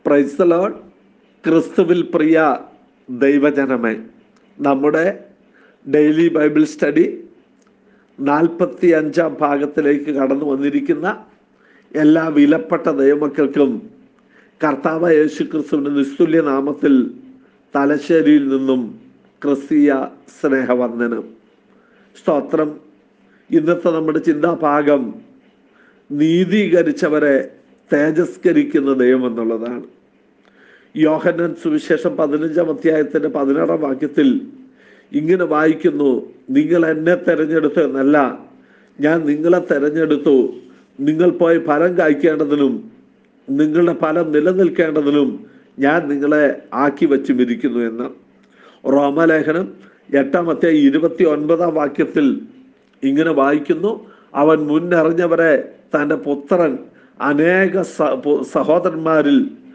പ്രൈസ്തലോൺ ക്രിസ്തുവിൽ പ്രിയ ദൈവജനമേ നമ്മുടെ ഡെയിലി ബൈബിൾ സ്റ്റഡി നാൽപ്പത്തി അഞ്ചാം ഭാഗത്തിലേക്ക് കടന്നു വന്നിരിക്കുന്ന എല്ലാ വിലപ്പെട്ട ദൈവമക്കൾക്കും കർത്താവ് യേശു ക്രിസ്തുവിൻ്റെ നിസ്തുല്യ നാമത്തിൽ തലശ്ശേരിയിൽ നിന്നും ക്രിസ്തീയ സ്നേഹവന്ദനം സ്തോത്രം ഇന്നത്തെ നമ്മുടെ ചിന്താഭാഗം നീതീകരിച്ചവരെ തേജസ്കരിക്കുന്ന ദൈവം എന്നുള്ളതാണ് യോഹന്നൻ സുവിശേഷം പതിനഞ്ചാം അധ്യായത്തിന്റെ പതിനാറാം വാക്യത്തിൽ ഇങ്ങനെ വായിക്കുന്നു നിങ്ങൾ എന്നെ തെരഞ്ഞെടുത്തു എന്നല്ല ഞാൻ നിങ്ങളെ തെരഞ്ഞെടുത്തു നിങ്ങൾ പോയി ഫലം കായ്ക്കേണ്ടതിനും നിങ്ങളുടെ ഫലം നിലനിൽക്കേണ്ടതിനും ഞാൻ നിങ്ങളെ ആക്കി വച്ചുമിരിക്കുന്നു എന്ന് റോമലേഖനം എട്ടാം അധ്യായം ഇരുപത്തി ഒൻപതാം വാക്യത്തിൽ ഇങ്ങനെ വായിക്കുന്നു അവൻ മുന്നറിഞ്ഞവരെ തൻ്റെ പുത്രൻ അനേക സ- പു- സഹോദരന്മാരിൽ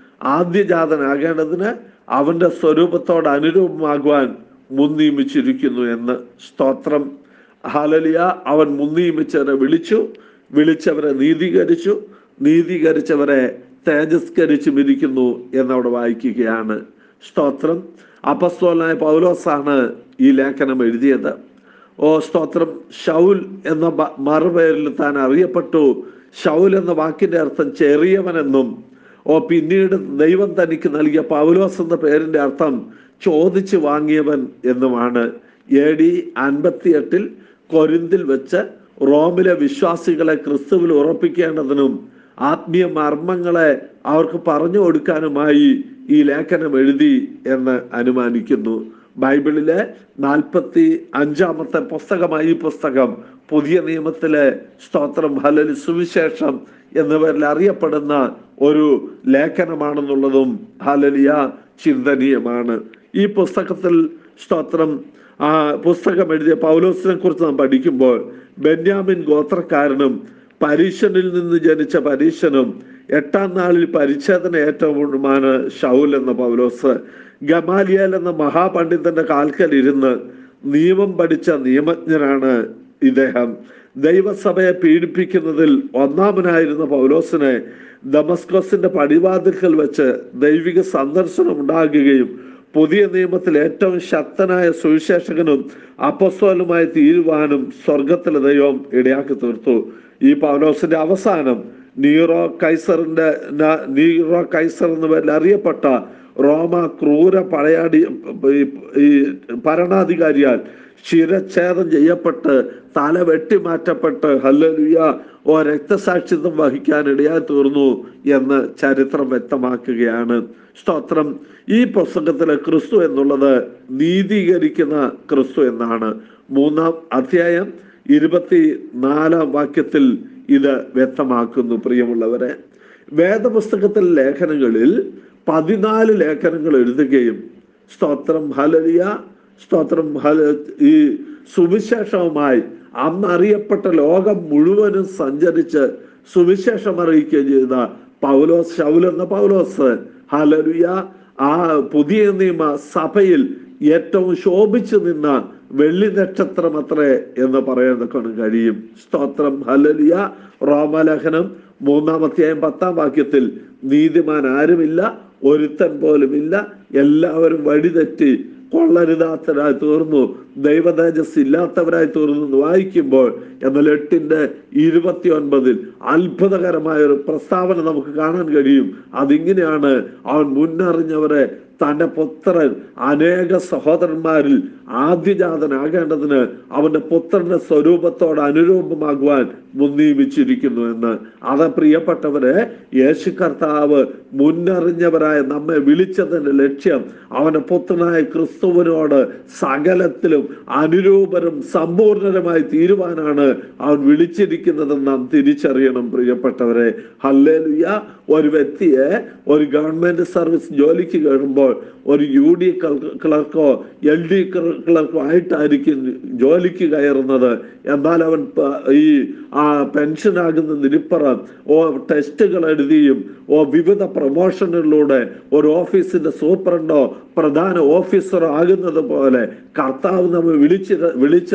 ആദ്യജാതനാകേണ്ടതിന് അവന്റെ സ്വരൂപത്തോട് അനുരൂപമാകുവാൻ മുൻനിയമിച്ചിരിക്കുന്നു എന്ന് സ്തോത്രം ഹാലലിയ അവൻ മുൻനിയമിച്ചവരെ വിളിച്ചു വിളിച്ചവരെ നീതീകരിച്ചു നീതീകരിച്ചവരെ തേജസ്കരിച്ചും ഇരിക്കുന്നു എന്നവിടെ വായിക്കുകയാണ് സ്തോത്രം അപസ്തോലനായ പൗലോസാണ് ഈ ലേഖനം എഴുതിയത് ഓ സ്തോത്രം ഷൗൽ എന്ന ബ- മറുപേരിൽ താൻ അറിയപ്പെട്ടു ഷൗൽ എന്ന വാക്കിന്റെ അർത്ഥം ചെറിയവനെന്നും ഓ പിന്നീട് ദൈവം തനിക്ക് നൽകിയ പൗലോസ് എന്ന പേരിന്റെ അർത്ഥം ചോദിച്ചു വാങ്ങിയവൻ എന്നുമാണ് എ ഡി അൻപത്തി എട്ടിൽ കൊരിന്തിൽ വെച്ച് റോമിലെ വിശ്വാസികളെ ക്രിസ്തുവിൽ ഉറപ്പിക്കേണ്ടതിനും ആത്മീയ മർമ്മങ്ങളെ അവർക്ക് പറഞ്ഞു കൊടുക്കാനുമായി ഈ ലേഖനം എഴുതി എന്ന് അനുമാനിക്കുന്നു ബൈബിളിലെ നാൽപ്പത്തി അഞ്ചാമത്തെ പുസ്തകമായി ഈ പുസ്തകം പുതിയ നിയമത്തിലെ സ്തോത്രം ഹലൽ സുവിശേഷം എന്ന പേരിൽ അറിയപ്പെടുന്ന ഒരു ലേഖനമാണെന്നുള്ളതും ഹലലിയ ചിന്തനീയമാണ് ഈ പുസ്തകത്തിൽ സ്തോത്രം ആ പുസ്തകം എഴുതിയ പൗലോസിനെ കുറിച്ച് നാം പഠിക്കുമ്പോൾ ബെന്യാമിൻ ഗോത്രക്കാരനും പരീശനിൽ നിന്ന് ജനിച്ച പരീശനും എട്ടാം നാളിൽ പരിച്ഛേദന ഏറ്റവുമാണ് ഷൗൽ എന്ന പൗലോസ് ഗമാലിയൽ എന്ന മഹാപണ്ഡിതന്റെ കാൽക്കൽ ഇരുന്ന് നിയമം പഠിച്ച നിയമജ്ഞനാണ് ഇദ്ദേഹം ദൈവസഭയെ പീഡിപ്പിക്കുന്നതിൽ ഒന്നാമനായിരുന്ന പൗലോസിനെ ദമസ്കോസിന്റെ പടിവാതിൽക്കൽ വെച്ച് ദൈവിക സന്ദർശനം ഉണ്ടാകുകയും പുതിയ നിയമത്തിൽ ഏറ്റവും ശക്തനായ സുവിശേഷകനും അപ്പസ്വലുമായി തീരുവാനും സ്വർഗത്തിലെ ദൈവം ഇടയാക്കി തീർത്തു ഈ പൗലോസിന്റെ അവസാനം നീറോ കൈസറിന്റെ ന- നീറോ കൈസർ എന്ന പേരിൽ അറിയപ്പെട്ട റോമ ക്രൂര പടയാടി ഈ- ഈ ഭരണാധികാരിയാൽ ശിരച്ഛേദം ചെയ്യപ്പെട്ട് തല വെട്ടിമാറ്റപ്പെട്ട് ഹല്ലലുയ ഓ രക്തസാക്ഷിത്വം വഹിക്കാൻ ഇടയായി തീർന്നു എന്ന് ചരിത്രം വ്യക്തമാക്കുകയാണ് സ്തോത്രം ഈ പുസ്തകത്തിലെ ക്രിസ്തു എന്നുള്ളത് നീതീകരിക്കുന്ന ക്രിസ്തു എന്നാണ് മൂന്നാം അധ്യായം ഇരുപത്തി നാലാം വാക്യത്തിൽ ഇത് വ്യക്തമാക്കുന്നു പ്രിയമുള്ളവരെ വേദപുസ്തകത്തിലെ ലേഖനങ്ങളിൽ പതിനാല് ലേഖനങ്ങൾ എഴുതുകയും സ്തോത്രം ഹലലിയ സ്തോത്രം ഹല ഈ സുവിശേഷവുമായി അന്ന് അറിയപ്പെട്ട ലോകം മുഴുവനും സഞ്ചരിച്ച് സുവിശേഷം അറിയിക്കുകയും ചെയ്ത പൗലോസ് ശൗൽ എന്ന പൗലോസ് ഹലലുയ ആ പുതിയ നിയമ സഭയിൽ ഏറ്റവും ശോഭിച്ചു നിന്ന വെള്ളി നക്ഷത്രം അത്രേ എന്ന് പറയാൻ കൊണ്ട് കഴിയും സ്തോത്രം ഹലലിയ റോമലേഖനം മൂന്നാമധ്യായം പത്താം വാക്യത്തിൽ നീതിമാൻ ആരുമില്ല ഒരുത്തൻ പോലുമില്ല എല്ലാവരും വഴിതെറ്റി കൊള്ളരുതാത്തവരായി തീർന്നു ദൈവതേജസ് ഇല്ലാത്തവരായി തീർന്നു എന്ന് വായിക്കുമ്പോൾ എന്നാൽ എട്ടിന്റെ ഇരുപത്തി ഒൻപതിൽ അത്ഭുതകരമായ ഒരു പ്രസ്താവന നമുക്ക് കാണാൻ കഴിയും അതിങ്ങനെയാണ് അവൻ മുന്നറിഞ്ഞവരെ തന്റെ പുത്രൻ അനേക സഹോദരന്മാരിൽ ആദ്യജാതനാകേണ്ടതിന് അവന്റെ പുത്രന്റെ സ്വരൂപത്തോട് അനുരൂപമാകുവാൻ മുൻനിയമിച്ചിരിക്കുന്നു എന്ന് അത് പ്രിയപ്പെട്ടവരെ യേശു കർത്താവ് മുന്നറിഞ്ഞവരായ നമ്മെ വിളിച്ചതിന്റെ ലക്ഷ്യം അവന്റെ പുത്രനായ ക്രിസ്തുവിനോട് സകലത്തിലും അനുരൂപരും സമ്പൂർണരുമായി തീരുവാനാണ് അവൻ വിളിച്ചിരിക്കുന്നതെന്ന് നാം തിരിച്ചറിയണം പ്രിയപ്പെട്ടവരെ ഹല്ലേലുയ ഒരു വ്യക്തിയെ ഒരു ഗവൺമെന്റ് സർവീസ് ജോലിക്ക് കയറുമ്പോൾ ഒരു യു ഡി ക്ലർക്കോ എൽ ഡി ക്ലർക്കോ ആയിട്ടായിരിക്കും ജോലിക്ക് കയറുന്നത് എന്നാൽ അവൻ പ- ഈ ആ പെൻഷനാകുന്ന നിരുപ്പറം ഓ ടെസ്റ്റുകൾ എഴുതിയും ഓ വിവിധ പ്രൊമോഷനുകളിലൂടെ ഒരു ഓഫീസിന്റെ സൂപ്രണ്ടോ പ്രധാന ഓഫീസറോ ആകുന്നത് പോലെ കർത്താവ് നമ്മെ വിളിച്ചത് വിളിച്ചത്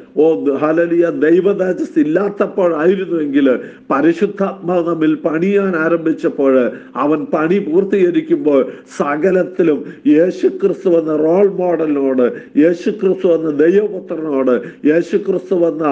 ഓ ഹലലിയ ദൈവതേജസ് ഇല്ലാത്തപ്പോഴായിരുന്നുവെങ്കിൽ പരിശുദ്ധാത്മാവ് നമ്മിൽ പണിയാൻ ആരംഭിച്ചപ്പോൾ അവൻ പണി പൂർത്തീകരിക്കുമ്പോൾ സകലത്തിലും യേശുക്രിസ്തു എന്ന റോൾ മോഡലിനോട് യേശുക്രിസ്തു എന്ന ദൈവപുത്രനോട് യേശുക്രിസ്തു എന്ന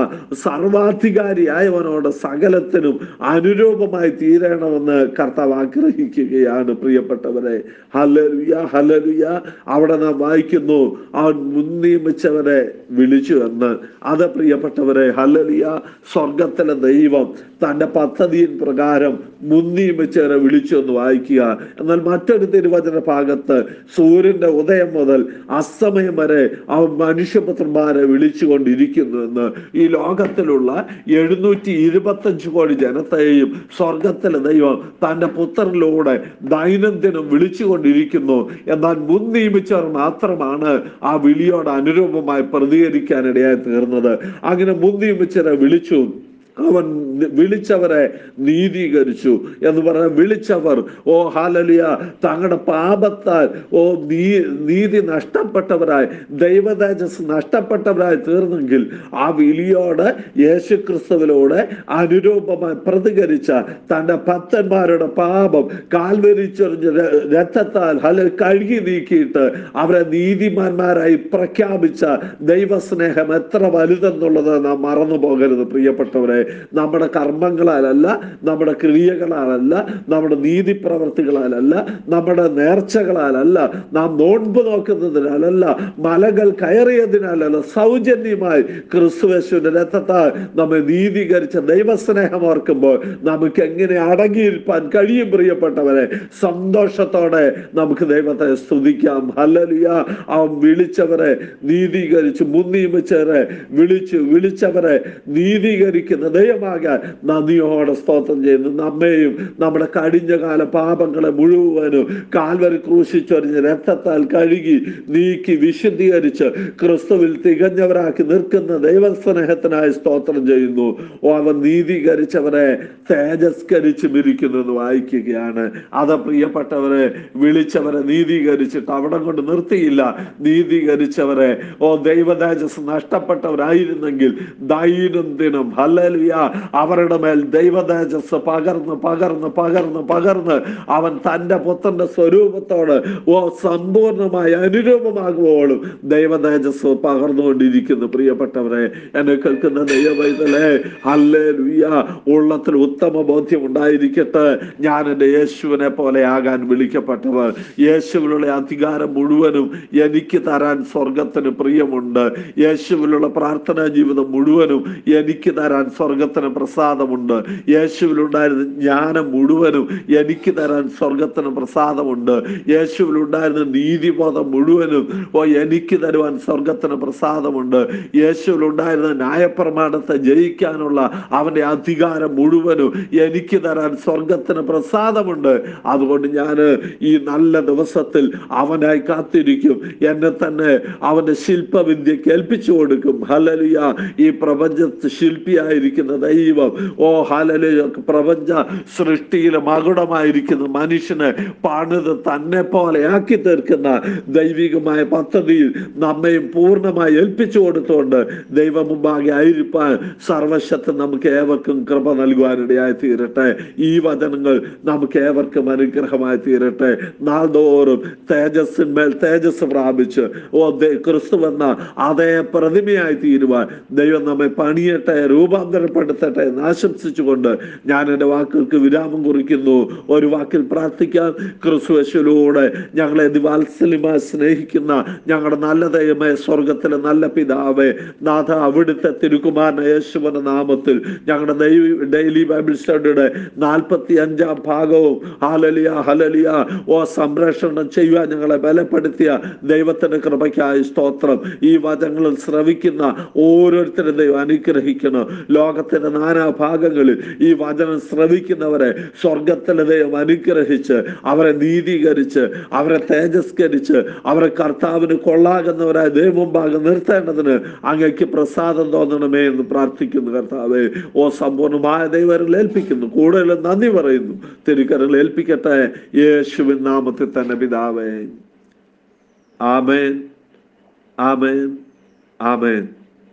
സർവാധികാരിയായവനോട് സകലത്തിനും അനുരൂപമായി തീരണമെന്ന് കർത്താവ് ആഗ്രഹിക്കുകയാണ് പ്രിയപ്പെട്ടവരെ ഹലലുയ ഹലലുയ അവിടെ നാം വായിക്കുന്നു അവൻ മുൻനിയമിച്ചവരെ വിളിച്ചു എന്ന് അത് പ്രിയപ്പെട്ടവരെ ഹലലിയ സ്വർഗത്തിലെ ദൈവം തന്റെ പദ്ധതിயின் പ്രകാരം മുൻനിയമിച്ചവരെ വിളിച്ചു എന്ന് വായിക്കുക എന്നാൽ മറ്റൊരു തിരുവചന ഭാഗത്ത് സൂര്യന്റെ ഉദയം മുതൽ അസ്തമയം വരെ അവൻ മനുഷ്യപുത്രന്മാരെ വിളിച്ചുകൊണ്ടിരിക്കുന്നു എന്ന് ഈ ലോകത്തിലുള്ള എഴുന്നൂറ്റി ഇരുപത്തഞ്ച് കോടി ജനത്തെയും സ്വർഗത്തിലെ ദൈവം തന്റെ പുത്രനിലൂടെ ദൈനംദിനം വിളിച്ചുകൊണ്ടിരിക്കുന്നു എന്നാൽ മുൻ നിയമിച്ചവർ മാത്രമാണ് ആ വിളിയോട് അനുരൂപമായി പ്രതികരിക്കാനിടയായി തീർന്നത് അങ്ങനെ മുൻ നിയമിച്ചവരെ വിളിച്ചു അവൻ വിളിച്ചവരെ നീതീകരിച്ചു എന്ന് പറഞ്ഞാൽ വിളിച്ചവർ ഓ ഹാലലിയ തങ്ങളുടെ പാപത്താൽ ഓ നീ നീതി നഷ്ടപ്പെട്ടവരായി ദൈവതേജസ് നഷ്ടപ്പെട്ടവരായി തീർന്നെങ്കിൽ ആ വിളിയോട് യേശുക്രിസ്തുവിലൂടെ അനുരൂപമായി പ്രതികരിച്ച തന്റെ ഭക്തന്മാരുടെ പാപം കാൽവരിച്ചൊറിഞ്ഞ ര- രക്തത്താൽ ഹല കഴുകി നീക്കിയിട്ട് അവരെ നീതിമാന്മാരായി പ്രഖ്യാപിച്ച ദൈവസ്നേഹം എത്ര വലുതെന്നുള്ളത് നാം മറന്നു പോകരുത് പ്രിയപ്പെട്ടവരെ നമ്മുടെ കർമ്മങ്ങളാലല്ല നമ്മുടെ ക്രിയകളാലല്ല നമ്മുടെ നീതി പ്രവർത്തികളാലല്ല നമ്മുടെ നേർച്ചകളാലല്ല നാം നോൺപ് നോക്കുന്നതിനാലല്ല മലകൾ കയറിയതിനാലല്ല സൗജന്യമായി ക്രിസ്തുവേശുവിന്റെ രക്തത്താൽ നമ്മെ നീതീകരിച്ച ദൈവസ്നേഹം ഓർക്കുമ്പോൾ നമുക്ക് എങ്ങനെ അടങ്ങിയിരിക്കാൻ കഴിയും പ്രിയപ്പെട്ടവരെ സന്തോഷത്തോടെ നമുക്ക് ദൈവത്തെ സ്തുതിക്കാം ഹല്ലലിയ അവൻ വിളിച്ചവരെ നീതീകരിച്ചു മുൻനിയമിച്ചവരെ വിളിച്ചു വിളിച്ചവരെ നീതീകരിക്കുന്ന ദൈവമാകാൻ നന്ദിയോടെ സ്തോത്രം ചെയ്യുന്നു നമ്മെയും നമ്മുടെ കഴിഞ്ഞ കാല പാപങ്ങളെ മുഴുവനും കാൽവരി ക്രൂശിച്ചൊരിഞ്ഞ് രക്തത്താൽ കഴുകി നീക്കി വിശുദ്ധീകരിച്ച് ക്രിസ്തുവിൽ തികഞ്ഞവരാക്കി നിൽക്കുന്ന ദൈവസ്നേഹത്തിനായി സ്തോത്രം ചെയ്യുന്നു ഓ അവൻ നീതീകരിച്ചവരെ തേജസ്കരിച്ച് മിരിക്കുന്നു എന്ന് വായിക്കുകയാണ് അത് പ്രിയപ്പെട്ടവരെ വിളിച്ചവരെ നീതീകരിച്ചിട്ട് അവിടെ കൊണ്ട് നിർത്തിയില്ല നീതീകരിച്ചവരെ ഓ ദൈവതേജസ് നഷ്ടപ്പെട്ടവരായിരുന്നെങ്കിൽ ദൈനംദിനം ഹല്ലേലൂയ അവരുടെ മേൽ ദൈവതേജസ് പകർന്ന് പകർന്ന് പകർന്ന് പകർന്ന് അവൻ തന്റെ പുത്രന്റെ സ്വരൂപത്തോട് ഓ സമ്പൂർണമായി അനുരൂപമാകുമ്പോഴും ദൈവതേജസ് പകർന്നുകൊണ്ടിരിക്കുന്നു പ്രിയപ്പെട്ടവരെ എന്നെ കേൾക്കുന്ന ദൈവവൈതലേ ഹല്ലേ ലുയ്യ ഉള്ളത്തിൽ ഉത്തമ ബോധ്യം ഉണ്ടായിരിക്കട്ടെ ഞാൻ എൻ്റെ യേശുവിനെ പോലെ ആകാൻ വിളിക്കപ്പെട്ടവർ യേശുവിലുള്ള അധികാരം മുഴുവനും എനിക്ക് തരാൻ സ്വർഗത്തിന് പ്രിയമുണ്ട് യേശുവിലുള്ള പ്രാർത്ഥനാ ജീവിതം മുഴുവനും എനിക്ക് തരാൻ സ്വർഗത്തിന് പ്രസാദമുണ്ട് യേശുവിലുണ്ടായിരുന്ന ജ്ഞാനം മുഴുവനും എനിക്ക് തരാൻ സ്വർഗത്തിന് പ്രസാദമുണ്ട് യേശുവിലുണ്ടായിരുന്ന നീതിബോധം മുഴുവനും ഓ എനിക്ക് തരുവാൻ സ്വർഗത്തിന് പ്രസാദമുണ്ട് യേശുവിലുണ്ടായിരുന്ന ന്യായപ്രമാണത്തെ ജയിക്കാനുള്ള അവന്റെ അധികാരം മുഴുവനും എനിക്ക് തരാൻ സ്വർഗത്തിന് പ്രസാദമുണ്ട് അതുകൊണ്ട് ഞാൻ ഈ നല്ല ദിവസത്തിൽ അവനായി കാത്തിരിക്കും എന്നെ തന്നെ അവന്റെ ശില്പവിദ്യക്ക് ഏൽപ്പിച്ചു കൊടുക്കും ഹലലിയ ഈ പ്രപഞ്ചത്ത് ശില്പിയായിരിക്കുന്ന ദൈവം ഓ ഹലലിയ പ്രപഞ്ച സൃഷ്ടിയിലെ മകുടമായിരിക്കുന്ന മനുഷ്യനെ പണിത് തന്നെ പോലെ ആക്കി തീർക്കുന്ന ദൈവികമായ പദ്ധതിയിൽ നമ്മയും പൂർണ്ണമായി ഏൽപ്പിച്ചു കൊടുത്തുകൊണ്ട് ദൈവം മുമ്പാകെ ആയിരിക്കാൻ സർവശക്തൻ നമുക്ക് ഏവർക്കും കൃപ നൽകുവാനിടയായി തീരട്ടെ ഈ വചനങ്ങൾ നമുക്ക് ഏവർക്കും അനുഗ്രഹമായി തീരട്ടെ നാൾതോറും തേജസ്സിന്മേൽ തേജസ് പ്രാപിച്ച് ഓ ദേ- ക്രിസ്തു എന്ന അതേ പ്രതിമയായി തീരുവാൻ ദൈവം നമ്മെ പണിയട്ടെ രൂപാന്തരപ്പെടുത്തട്ടെ എന്ന് ആശംസിച്ചുകൊണ്ട് ഞാൻ എൻ്റെ വാക്കുകൾക്ക് വിരാമം കുറിക്കുന്നു ഒരു വാക്കിൽ പ്രാർത്ഥിക്കാം ക്രിസ്തുവശിലൂടെ ഞങ്ങളെ ദിവാത്സല്യമായി സ്നേഹിക്കുന്ന ഞങ്ങളുടെ നല്ല ദൈവമേ സ്വർഗത്തിലെ നല്ല പിതാവേ നാഥ അവിടുത്തെ തിരുക്കുമാരന യേശുവിന്റെ നാമത്തിൽ ഞങ്ങളുടെ ദൈവ ഡെയിലി ബൈബിൾ സ്റ്റഡിയുടെ നാൽപ്പത്തി അഞ്ചാം ഭാഗവും ഹലലിയ ഹലലിയ ഓ സംരക്ഷണം ചെയ്യുവാൻ ഞങ്ങളെ ബലപ്പെടുത്തിയ ദൈവത്തിന്റെ കൃപയ്ക്കായി സ്തോത്രം ഈ വചനങ്ങളിൽ ശ്രവിക്കുന്ന ഓരോരുത്തരും ദൈവം അനുഗ്രഹിക്കണം ലോകത്തിന്റെ നാനാ ഭാഗങ്ങളിൽ ഈ വചനം ശ്രവിക്കുന്നവരെ സ്വർഗത്തിലെ ദൈവം അനുഗ്രഹിച്ച് അവരെ നീതീകരിച്ച് അവരെ തേജസ്കരിച്ച് അവരെ കർത്താവിന് കൊള്ളാകുന്നവരായ ദൈവമുമ്പാകെ നിർത്തേണ്ടതിന് അങ്ങയ്ക്ക് പ്രസാദം തോന്നണമേ എന്ന് പ്രാർത്ഥിക്കുന്നു കർത്താവെ ഓ സമ്പൂർണമായ ദൈവരിൽ ഏൽപ്പിക്കുന്നു കൂടുതൽ നന്ദി പറയുന്നു തിരുക്കരങ്ങൾ ഏൽപ്പിക്കട്ടെ യേശുവിൻ നാമത്തിൽ തന്നെ പിതാവേ ആമേൻ ആമേൻ ആമേൻ